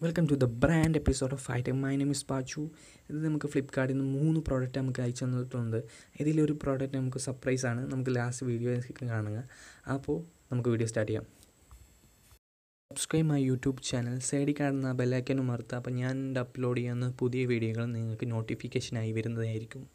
welcome to the brand episode of fight my name is Pachu ഇത് നമുക്ക് ഫ്ലിപ്കാർട്ടിൽ നിന്ന് മൂന്ന് പ്രോഡക്റ്റ് നമുക്ക് അയച്ചു തന്നിട്ടുണ്ട് ഇതിലൊരു പ്രോഡക്റ്റ് നമുക്ക് സർപ്രൈസ് ആണ് നമുക്ക് ലാസ്റ്റ് വീഡിയോ കാണുക അപ്പോൾ നമുക്ക് വീഡിയോ സ്റ്റാർട്ട് ചെയ്യാം സബ്സ്ക്രൈബ് മൈ യൂട്യൂബ് ചാനൽ സൈഡിൽ കാണുന്ന ബെല്ലൈക്കനും മറുത്ത് അപ്പോൾ ഞാൻ അപ്ലോഡ് ചെയ്യുന്ന പുതിയ വീഡിയോകൾ നിങ്ങൾക്ക് നോട്ടിഫിക്കേഷനായി വരുന്നതായിരിക്കും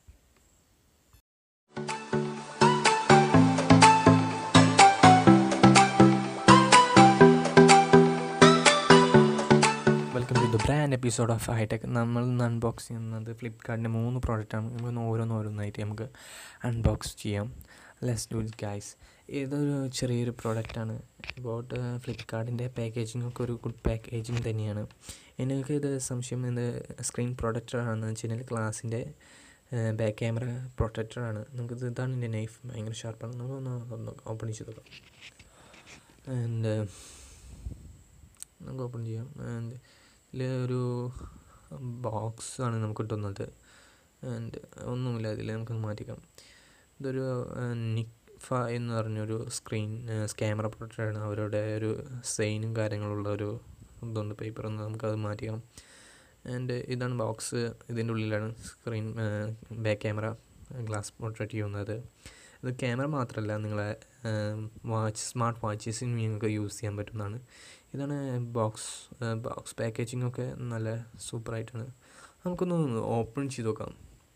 welcome to the brand episode of hi tech നമ്മൾ ഇന്ന് അൺബോക്സ് ചെയ്യുന്നത് ഫ്ലിപ്കാർട്ടിൻ്റെ മൂന്ന് പ്രോഡക്റ്റാണ് നമുക്ക് ഓരോന്നോരോന്നായിട്ട് നമുക്ക് അൺബോക്സ് ചെയ്യാം ലെസ് ഡു ഇറ്റ് ഗൈസ് ഇതൊരു ചെറിയൊരു പ്രോഡക്റ്റാണ് അബൌട്ട് ഫ്ലിപ്കാർട്ടിൻ്റെ പാക്കേജിംഗ് ഒക്കെ ഒരു ഗുഡ് പാക്കേജിങ് തന്നെയാണ് എനിക്ക് ഇത് സംശയം ഇത് സ്ക്രീൻ പ്രൊട്ടക്ടറാണെന്ന് വെച്ച് കഴിഞ്ഞാൽ ക്ലാസ്സിൻ്റെ ബാക്ക് ക്യാമറ പ്രൊട്ടക്ടറാണ് നമുക്കിത് ഇതാണ് എൻ്റെ നൈഫ് ഭയങ്കര ഷാർപ്പാണ് നമുക്കൊന്ന് ഒന്ന് ഓപ്പൺ ചെയ്ത് നോക്കാം ആൻഡ് നമുക്ക് ഓപ്പൺ ചെയ്യാം ആൻഡ് ഇതിൽ ഒരു ബോക്സ് ആണ് നമുക്ക് കിട്ടുന്നത് ആൻഡ് ഒന്നുമില്ല ഇതിൽ നമുക്ക് മാറ്റിക്കാം ഇതൊരു നിക്ഫ എന്ന് പറഞ്ഞൊരു സ്ക്രീൻ ക്യാമറ പ്രൊട്ടക്ടറാണ് അവരുടെ ഒരു സൈനും കാര്യങ്ങളുള്ള ഒരു ഇതുണ്ട് പേപ്പർ ഒന്ന് നമുക്കത് മാറ്റിക്കാം ആൻഡ് ഇതാണ് ബോക്സ് ഇതിൻ്റെ ഉള്ളിലാണ് screen back camera glass protect ചെയ്യുന്നത് ഇത് ക്യാമറ മാത്രമല്ല നിങ്ങളെ വാച്ച് സ്മാർട്ട് വാച്ചസിന് നിങ്ങൾക്ക് യൂസ് ചെയ്യാൻ പറ്റുന്നതാണ് ഇതാണ് ബോക്സ് ബോക്സ് പാക്കേജിംഗ് ഒക്കെ നല്ല സൂപ്പറായിട്ടാണ് നമുക്കൊന്ന് ഓപ്പൺ ചെയ്ത് നോക്കാം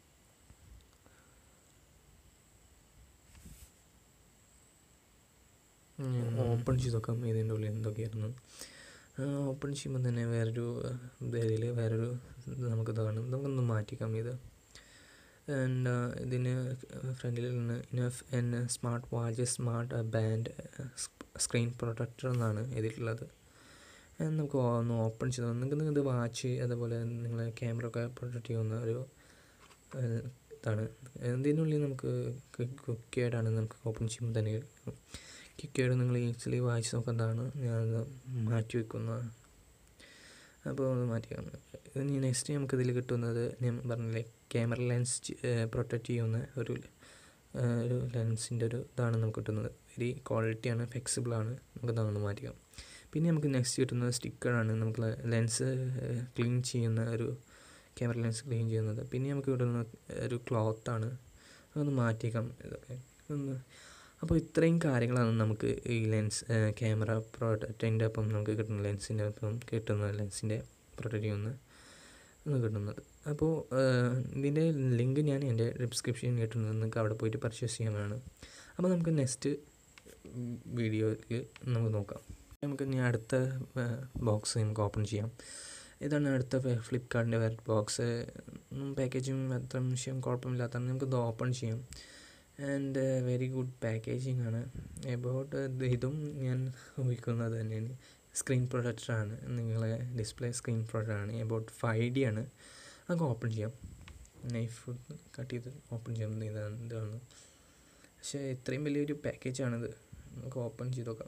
ഓപ്പൺ ചെയ്ത് നോക്കാം ഇതിൻ്റെ ഉള്ളിൽ എന്തൊക്കെയായിരുന്നു ഓപ്പൺ ചെയ്യുമ്പോൾ തന്നെ വേറൊരു ഇതിൽ വേറൊരു നമുക്കിത് കാണും നമുക്കൊന്ന് മാറ്റിക്കാം ഇത് ആൻഡ് ഇതിന് ഫ്രണ്ടിൽ നിന്ന് enough N smart watch smart band screen protector എന്നാണ് എഴുതിയിട്ടുള്ളത് നമുക്ക് ഒന്ന് ഓപ്പൺ ചെയ്ത് നിങ്ങൾക്ക് ഇത് വാച്ച് അതുപോലെ നിങ്ങളെ ക്യാമറ ഒക്കെ പ്രൊട്ടക്റ്റ് ചെയ്യുന്ന ഒരു ഇതാണ് ഇതിനുള്ളിൽ നമുക്ക് ക്വിക്കേഡാണ് നമുക്ക് ഓപ്പൺ ചെയ്യുമ്പോൾ തന്നെ ക്വിക്കേഡ് നിങ്ങൾ ഈസിലി വായിച്ച് നോക്കുന്നതാണ് ഞാനത് മാറ്റി വെക്കുന്ന അപ്പോൾ ഒന്ന് മാറ്റിക്കാം ഇനി നെക്സ്റ്റ് നമുക്ക് ഇതിൽ കിട്ടുന്നത് ഞാൻ പറഞ്ഞില്ലേ ക്യാമറ ലെൻസ് പ്രൊട്ടക്റ്റ് ചെയ്യുന്ന ഒരു ഒരു ലെൻസിൻ്റെ ഒരു ഇതാണ് നമുക്ക് കിട്ടുന്നത് വെരി ക്വാളിറ്റിയാണ് ഫ്ലെക്സിബിളാണ് നമുക്ക് അതൊന്ന് മാറ്റിക്കാം പിന്നെ നമുക്ക് നെക്സ്റ്റ് കിട്ടുന്നത് സ്റ്റിക്കറാണ് നമുക്ക് ലെൻസ് ക്ലീൻ ചെയ്യുന്ന ഒരു ക്യാമറ ലെൻസ് ക്ലീൻ ചെയ്യുന്നത് പിന്നെ നമുക്ക് കിട്ടുന്ന ഒരു ക്ലോത്താണ് അതൊന്ന് മാറ്റിയേക്കാം ഇതൊക്കെ ഒന്ന് അപ്പോൾ ഇത്രയും കാര്യങ്ങളാണ് നമുക്ക് ഈ ലെൻസ് ക്യാമറ പ്രൊട്ടക്റ്റിൻ്റെ ഒപ്പം നമുക്ക് കിട്ടുന്ന ലെൻസിൻ്റെ ഒപ്പം കിട്ടുന്ന ലെൻസിൻ്റെ പ്രൊട്ടക്റ്റ് ചെയ്യുന്ന കിട്ടുന്നത് അപ്പോൾ ഇതിൻ്റെ ലിങ്ക് ഞാൻ എൻ്റെ ഡിസ്ക്രിപ്ഷനിൽ കിട്ടുന്നത് നിങ്ങൾക്ക് അവിടെ പോയിട്ട് പർച്ചേസ് ചെയ്യാനാണ് അപ്പോൾ നമുക്ക് നെക്സ്റ്റ് വീഡിയോയിൽ നമുക്ക് നോക്കാം നമുക്ക് ഇനി അടുത്ത ബോക്സ് നമുക്ക് ഓപ്പൺ ചെയ്യാം ഇതാണ് അടുത്ത ഫ്ലിപ്കാർട്ടിൻ്റെ വേറെ ബോക്സ് പാക്കേജിങ് അത്ര വിഷയം കുഴപ്പമില്ലാത്തതാണ് നമുക്കിത് ഓപ്പൺ ചെയ്യാം ആൻഡ് വെരി ഗുഡ് പാക്കേജിങ് ആണ് എബൌട്ട് ഇതും ഞാൻ ഉപയോഗിക്കുന്നത് തന്നെയാണ് സ്ക്രീൻ പ്രൊട്ടക്ടറാണ് നിങ്ങളെ ഡിസ്പ്ലേ സ്ക്രീൻ പ്രൊട്ടക്ടറാണ് എബൌട്ട് ഫൈവ് ഡി ആണ് നമുക്ക് ഓപ്പൺ ചെയ്യാം നൈഫ് കട്ട് ചെയ്ത് ഓപ്പൺ ചെയ്യാൻ ഇതാണ് ഇതാണ് പക്ഷേ ഇത്രയും വലിയൊരു പാക്കേജാണിത് നമുക്ക് ഓപ്പൺ ചെയ്ത് നോക്കാം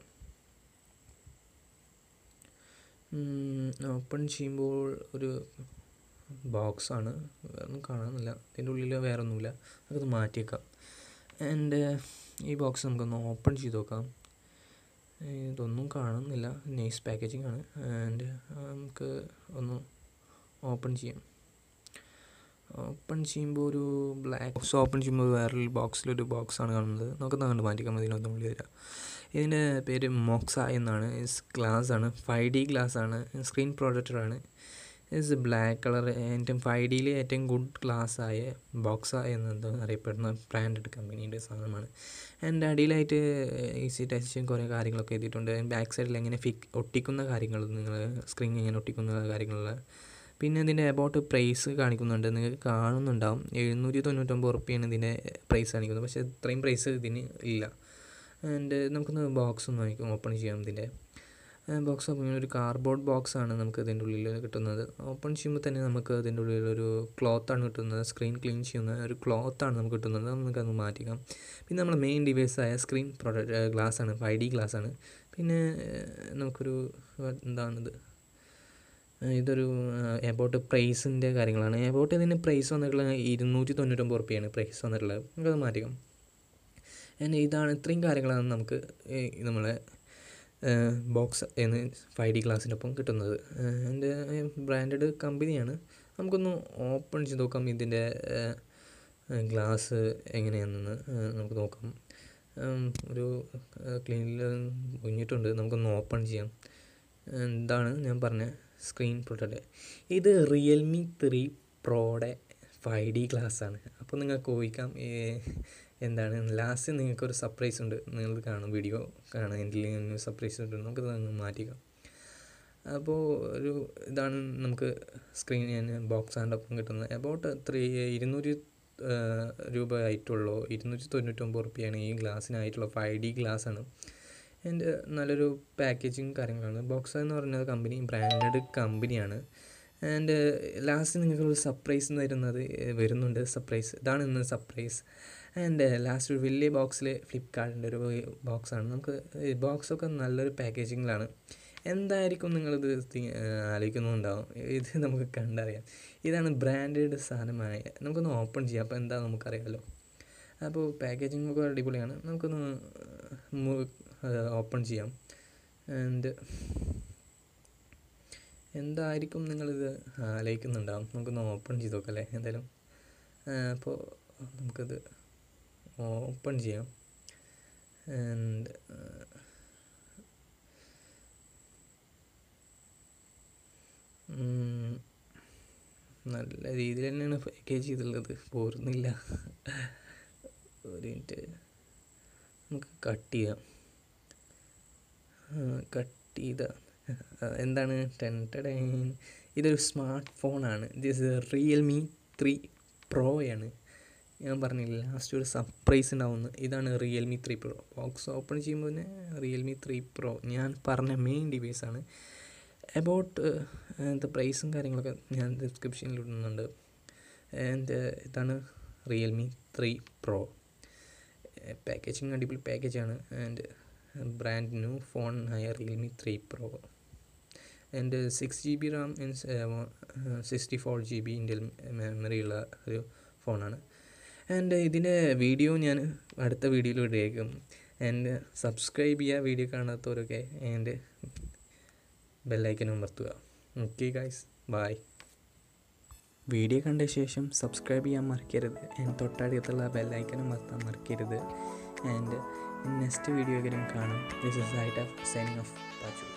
ഓപ്പൺ ചെയ്യുമ്പോൾ ഒരു ബോക്സാണ് ഒന്നും കാണാനില്ല ഇതിൻ്റെ ഉള്ളിൽ വേറെ ഒന്നുമില്ല നമുക്കത് മാറ്റിയേക്കാം ആൻഡ് ഈ ബോക്സ് നമുക്കൊന്ന് ഓപ്പൺ ചെയ്ത് നോക്കാം ഇതൊന്നും കാണുന്നില്ല നൈസ് പാക്കേജിങ് ആണ് ആൻഡ് നമുക്ക് ഒന്ന് ഓപ്പൺ ചെയ്യാം ഓപ്പൺ ചെയ്യുമ്പോൾ ഒരു ബ്ലാക്ക് ബോക്സ് ഓപ്പൺ ചെയ്യുമ്പോൾ വേറൊരു ബോക്സിലൊരു ബോക്സാണ് കാണുന്നത് നമുക്ക് അങ്ങോട്ട് മാറ്റിക്കാൻ ഇതിനൊന്നും ഉള്ളിൽ വരാം ഇതിൻ്റെ പേര് മോക്സ എന്നാണ് ഗ്ലാസ് ആണ് ഫൈവ് ഡി ഗ്ലാസ് ആണ് സ്ക്രീൻ പ്രൊട്ടക്ടറാണ് ഇസ് ബ്ലാക്ക് കളർ ഏറ്റവും ഫൈവ് ഡിയിൽ ഏറ്റവും ഗുഡ് ഗ്ലാസ് ആയ ബോക്സ എന്നത് അറിയപ്പെടുന്ന ബ്രാൻഡഡ് കമ്പനിയുടെ സാധനമാണ് എൻ്റെ അടിയിലായിട്ട് ഈസി ടച്ച് കുറേ കാര്യങ്ങളൊക്കെ എഴുതിയിട്ടുണ്ട് ബാക്ക് സൈഡിൽ എങ്ങനെ ഫിക് ഒട്ടിക്കുന്ന കാര്യങ്ങൾ നിങ്ങൾ സ്ക്രീൻ എങ്ങനെ ഒട്ടിക്കുന്ന കാര്യങ്ങളുള്ള പിന്നെ ഇതിൻ്റെ അബൌട്ട് പ്രൈസ് കാണിക്കുന്നുണ്ട് നിങ്ങൾക്ക് കാണുന്നുണ്ടാവും എഴുന്നൂറ്റി തൊണ്ണൂറ്റൊമ്പത് ഉറുപ്പ്യാണ് ഇതിൻ്റെ പ്രൈസ് കാണിക്കുന്നത് പക്ഷേ ഇത്രയും പ്രൈസ് ഇതിന് ഇല്ല ആൻഡ് നമുക്കൊന്ന് ബോക്സ് ഒന്ന് നോക്കാം ഓപ്പൺ ചെയ്യാം ഇതിൻ്റെ ബോക്സ് ഓപ്പൺ ഒരു കാർഡ്ബോർഡ് ബോക്സ് ആണ് നമുക്ക് ഇതിൻ്റെ ഉള്ളിൽ കിട്ടുന്നത് ഓപ്പൺ ചെയ്യുമ്പോൾ തന്നെ നമുക്ക് അതിൻ്റെ ഉള്ളിൽ ഒരു ക്ലോത്താണ് കിട്ടുന്നത് സ്ക്രീൻ ക്ലീൻ ചെയ്യുന്ന ഒരു ക്ലോത്താണ് നമുക്ക് കിട്ടുന്നത് നമുക്കത് മാറ്റിക്കാം പിന്നെ നമ്മുടെ മെയിൻ ഡിവൈസായ സ്ക്രീൻ പ്രൊഡക്റ്റ് ഗ്ലാസ് ആണ് ഫൈവ് ഡി ഗ്ലാസ് ആണ് പിന്നെ നമുക്കൊരു എന്താണിത് ഇതൊരു എബൌട്ട് പ്രൈസിൻ്റെ കാര്യങ്ങളാണ് എബൌട്ട് ഇതിന് പ്രൈസ് വന്നിട്ടുള്ളത് ഇരുന്നൂറ്റി തൊണ്ണൂറ്റൊമ്പത് റുപ്യാണ് പ്രൈസ് വന്നിട്ടുള്ളത് നമുക്കത് മാറ്റിക്കാം ആൻഡ് ഇതാണ് ഇത്രയും കാര്യങ്ങളാണ് നമുക്ക് നമ്മളെ ബോക്സ് എന്ന് ഫൈവ് ഡി ഗ്ലാസിൻ്റെ ഒപ്പം കിട്ടുന്നത് എൻ്റെ ബ്രാൻഡഡ് കമ്പനിയാണ് നമുക്കൊന്ന് ഓപ്പൺ ചെയ്ത് നോക്കാം ഇതിൻ്റെ ഗ്ലാസ് എങ്ങനെയാണെന്ന് നമുക്ക് നോക്കാം ഒരു ക്ലീനിൽ ഒഴിഞ്ഞിട്ടുണ്ട് നമുക്കൊന്ന് ഓപ്പൺ ചെയ്യാം എന്താണ് ഞാൻ പറഞ്ഞ സ്ക്രീൻ പ്രൊട്ടക്റ്റ് ഇത് റിയൽമി ത്രീ പ്രോയുടെ ഫൈവ് ഡി ഗ്ലാസ് ആണ് അപ്പോൾ നിങ്ങൾക്ക് ഊഹിക്കാം എന്താണ് ലാസ്റ്റ് നിങ്ങൾക്കൊരു സർപ്രൈസ് ഉണ്ട് നിങ്ങൾ കാണും വീഡിയോ കാണാം എന്തെങ്കിലും സർപ്രൈസ് ഉണ്ട് നമുക്കത് അങ്ങ് മാറ്റിക്കാം അപ്പോൾ ഒരു ഇതാണ് നമുക്ക് സ്ക്രീൻ ഞാൻ ബോക്സ് ആൻഡ് ഒപ്പം കിട്ടുന്നത് അബൌട്ട് ത്രീ ഇരുന്നൂറ് രൂപ ആയിട്ടുള്ളൂ ഇരുന്നൂറ്റി തൊണ്ണൂറ്റൊമ്പത് റുപ്യാണ് ഈ ഗ്ലാസ്സിനായിട്ടുള്ള ഫൈവ് ഡി ഗ്ലാസ് ആണ് ആൻഡ് നല്ലൊരു പാക്കേജിങ് കാര്യങ്ങളാണ് ബോക്സ് എന്ന് പറയുന്നത് കമ്പനി ബ്രാൻഡഡ് കമ്പനിയാണ് ആൻഡ് ലാസ്റ്റ് നിങ്ങൾക്ക് ഒരു സർപ്രൈസ് തരുന്നത് വരുന്നുണ്ട് സർപ്രൈസ് ഇതാണ് ഇന്ന് സർപ്രൈസ് ആൻഡ് ലാസ്റ്റ് ഒരു വലിയ ബോക്സിൽ ഫ്ലിപ്കാർട്ടിൻ്റെ ഒരു ബോക്സാണ് നമുക്ക് ബോക്സൊക്കെ നല്ലൊരു പാക്കേജിങ്ങിലാണ് എന്തായിരിക്കും നിങ്ങളിത് ആലോചിക്കുന്നുണ്ടാവും ഇത് നമുക്ക് കണ്ടറിയാം ഇതാണ് ബ്രാൻഡഡ് സാധനമായ നമുക്കൊന്ന് ഓപ്പൺ ചെയ്യാം അപ്പോൾ എന്താ നമുക്കറിയാമല്ലോ അപ്പോൾ പാക്കേജിംഗ് ഒക്കെ അടിപൊളിയാണ് നമുക്കൊന്ന് ഓപ്പൺ ചെയ്യാം ആൻഡ് എന്തായിരിക്കും നിങ്ങളിത് ആലോചിക്കുന്നുണ്ടാവും നമുക്കൊന്ന് ഓപ്പൺ ചെയ്ത് നോക്കാം അല്ലേ എന്തായാലും അപ്പോൾ നമുക്കത് ഓപ്പൺ ചെയ്യാം ആൻഡ് നല്ല രീതിയിൽ തന്നെയാണ് പാക്കേജ് ചെയ്തിട്ടുള്ളത് പോരുന്നില്ല ഒരു മിനിറ്റ് നമുക്ക് കട്ട് ചെയ്യാം കട്ട് ചെയ്ത എന്താണ് ടെൻ ടെൻ ഇതൊരു സ്മാർട്ട് ഫോണാണ് ദിസ് റിയൽമി ത്രീ പ്രോയാണ് ഞാൻ പറഞ്ഞില്ല ലാസ്റ്റ് ഒരു സർപ്രൈസ് ഉണ്ടാവുന്നു ഇതാണ് Realme three pro box open ചെയ്യുമ്പോൾ തന്നെ റിയൽമി ത്രീ പ്രോ ഞാൻ പറഞ്ഞ മെയിൻ ഡിവൈസാണ് അബൌട്ട് എന്താ പ്രൈസും കാര്യങ്ങളൊക്കെ ഞാൻ ഡിസ്ക്രിപ്ഷനിൽ ഇടുന്നുണ്ട് ആൻഡ് ഇതാണ് റിയൽമി ത്രീ പ്രോ പാക്കേജിങ് അടിപൊളി പാക്കേജാണ് ആൻഡ് ബ്രാൻഡ് ന്യൂ ഫോൺ ആയ Realme three pro and six G B RAM sixty four G B ഇൻ്റൽ മെമ്മറി ഉള്ള ഒരു ഫോണാണ് ആൻഡ് ഇതിൻ്റെ വീഡിയോ ഞാൻ അടുത്ത വീഡിയോയിൽ ഇടേക്കും ആൻഡ് സബ്സ്ക്രൈബ് ചെയ്യുക വീഡിയോ കാണാത്തവരൊക്കെ ആൻഡ് ബെല്ലൈക്കൻ അമർത്തുക ഓക്കെ ഗൈസ് ബായ് വീഡിയോ കണ്ട ശേഷം സബ്സ്ക്രൈബ് ചെയ്യാൻ മറക്കരുത് ആൻഡ് തൊട്ടടുത്തുള്ള ബെല്ലൈക്കൻ അമർത്താൻ മറക്കരുത് ആൻഡ് നെക്സ്റ്റ് വീഡിയോ കാണാം this is it of signing off Pachu